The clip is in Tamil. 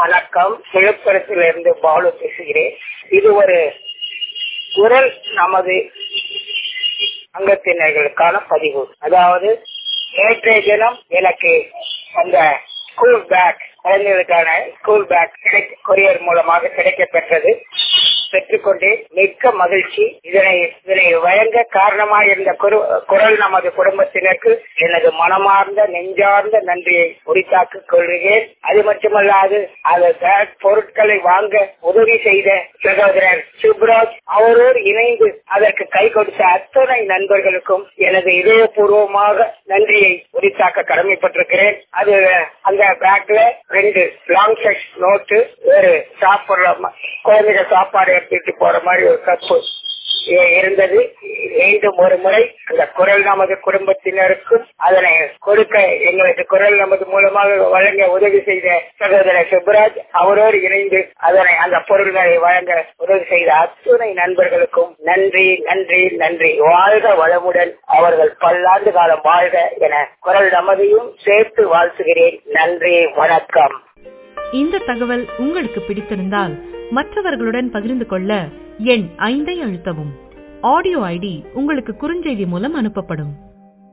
வணக்கம் விழுப்புரத்திலிருந்து பாலு பேசுகிறேன் இது ஒரு குரல் நமது அங்கத்தினர்களுக்கான பதிவு அதாவது நேற்றைய தினம் எனக்கு அந்த ஸ்கூல் பேக் குழந்தைகளுக்கான ஸ்கூல் பேக் கொரியர் மூலமாக கிடைக்க பெற்றது பெற்றுக்கொண்டு மிக்க மகிழ்ச்சி இதனை இதனை வழங்க காரணமாக இருந்த குரல் நமது குடும்பத்தினருக்கு எனது மனமார்ந்த நெஞ்சார்ந்த நன்றியை உரித்தாக்கிக் கொள்கிறேன் அது மட்டுமல்லாது அந்த பேக் பொருட்களை வாங்க உதவி செய்த சகோதரர் சுப்ராஜ் அவரோடு இணைந்து அதற்கு கை கொடுத்த அத்தனை நண்பர்களுக்கும் எனது இதயபூர்வமாக நன்றியை உரித்தாக்க கடமைப்பட்டிருக்கிறேன் அது அந்த பேக்ல ரெண்டு லாங் சைஸ் நோட்டு ஒரு சாப்பிடுற குழந்தைகள் சாப்பாடு எடுத்துட்டு போற மாதிரி ஒரு கப்பு இருந்தது மீண்டும் ஒரு முறை அந்த குரல் நமது குடும்பத்தினருக்கும் அதனை கொடுக்க எங்களுக்கு குரல் நமது மூலமாக வழங்க உதவி செய்த சகோதரர் சுப்ராஜ் அவரோடு இணைந்து அதனை அந்த பொருள்களை வழங்க உதவி செய்த அத்துணை நண்பர்களுக்கும் நன்றி நன்றி நன்றி வாழ்க வளமுடன் அவர்கள் பல்லாண்டு காலம் வாழ்க என குரல் நமதையும் சேர்த்து வாழ்த்துகிறேன் நன்றி வணக்கம் இந்த தகவல் உங்களுக்கு பிடித்திருந்தால் மற்றவர்களுடன் பகிர்ந்து கொள்ள எண் ஐந்தை அழுத்தவும் ஆடியோ ஐடி உங்களுக்கு குறுஞ்செய்தி மூலம் அனுப்பப்படும்